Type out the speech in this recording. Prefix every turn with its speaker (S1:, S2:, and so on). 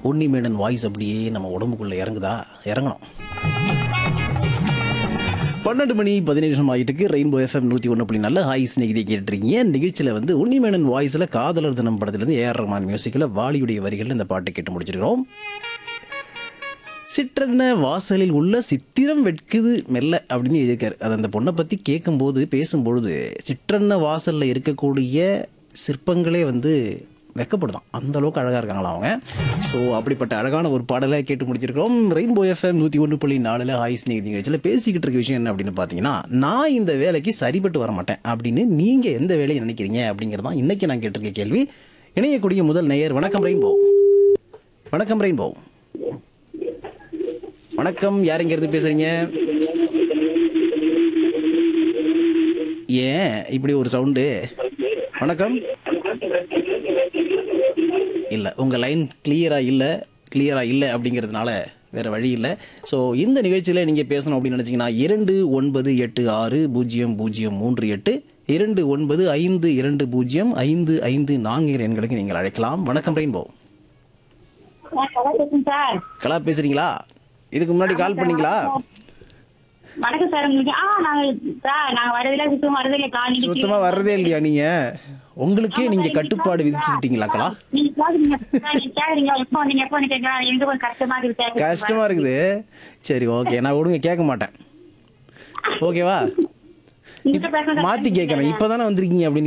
S1: Unni Menon voice அப்படியே நம்ம உடம்புக்குள்ளே இறங்குதா இறங்கணும் பன்னெண்டு மணி பதினேழு நிமிஷம் ஆகிட்டு இருக்கு ரெயின்போ எஃப்எம் நூற்றி ஒன்று புள்ளி நல்ல ஹாய் ஸ்நேகிதி கேட்டுருக்கீங்க நிகழ்ச்சியில் வந்து உன்னிமேனன் வாய்ஸில் காதலர் தினம் படத்துலேருந்து ஏஆர் ரஹ்மான் மியூசிக்கில் வாலியுடைய வரிகளில் இந்த பாட்டை கேட்டு முடிச்சிருக்கிறோம் சிற்றென்ன வாசலில் உள்ள சித்திரம் வெட்குது மெல்ல அப்படின்னு எழுதியிருக்காரு அது அந்த பொண்ணை பற்றி கேட்கும்போது பேசும்பொழுது சிற்றென்ன வாசலில் இருக்கக்கூடிய சிற்பங்களே வந்து வெக்கப்படுதான் அந்த அளவுக்கு அழகாக இருக்காங்களா அவங்க ஸோ அப்படிப்பட்ட அழகான ஒரு பாடலை கேட்டு முடிச்சிருக்கிறோம் ரெயின்போ எஃப்எம் நூற்றி ஒன்று புள்ளி நாலில் ஹாய் ஸ்நேகிதி நிகழ்ச்சியில் பேசிக்கிட்டு இருக்க விஷயம் என்ன அப்படின்னு பார்த்தீங்கன்னா நான் இந்த வேலைக்கு சரிப்பட்டு வர மாட்டேன் அப்படின்னு நீங்கள் எந்த வேலையை நினைக்கிறீங்க அப்படிங்கிறது தான் இன்றைக்கி நான் கேட்டிருக்க கேள்வி இணையக்கூடிய முதல் நேயர் வணக்கம் ரெயின்போ வணக்கம் ரெயின்போ வணக்கம் யார் இருந்து பேசுறீங்க ஏன் இப்படி ஒரு சவுண்டு வணக்கம் இல்லை உங்கள் லைன் கிளியராக இல்லை கிளியராக இல்லை அப்படிங்கிறதுனால வேறு வழி இல்லை ஸோ இந்த நிகழ்ச்சியில் நீங்கள் பேசணும் அப்படின்னு நினச்சிங்கன்னா இரண்டு ஒன்பது எட்டு ஆறு பூஜ்ஜியம் பூஜ்ஜியம் மூன்று எட்டு இரண்டு ஒன்பது ஐந்து இரண்டு பூஜ்ஜியம் ஐந்து ஐந்து நான்கு எண்களுக்கு நீங்கள் அழைக்கலாம் வணக்கம் ரெயின்போ
S2: சார் கலா பேசுங்க சார்
S1: கலா பேசுகிறீங்களா இதுக்கு முன்னாடி கால் பண்ணீங்களா
S2: வணக்கம் சார் உங்களுக்கு ஆ நாங்க சார் நாங்க வரதில்ல சுத்தம் வரதில்ல கால்
S1: சுத்தமாக வர்றதே இல்லையா நீங்கள் உங்களுக்கே நீங்கள் கட்டுப்பாடு விதிச்சுக்கிட்டீங்களா கலா
S2: நீங்க கேக்குறீங்க சார், நீங்க கேக்குறீங்க எப்போ வந்தீங்க எப்போ வந்தீங்க கேக்குறீங்க எனக்கு கொஞ்சம் கஷ்டமா இருக்கு சார்
S1: கஷ்டமா இருக்குது சரி ஓகே நான் விடுங்க கேட்க மாட்டேன் ஓகேவா
S2: நீங்க பேசுறது
S1: மாத்தி கேட்கறேன் இப்பதானே வந்திருக்கீங்க அப்படின்னு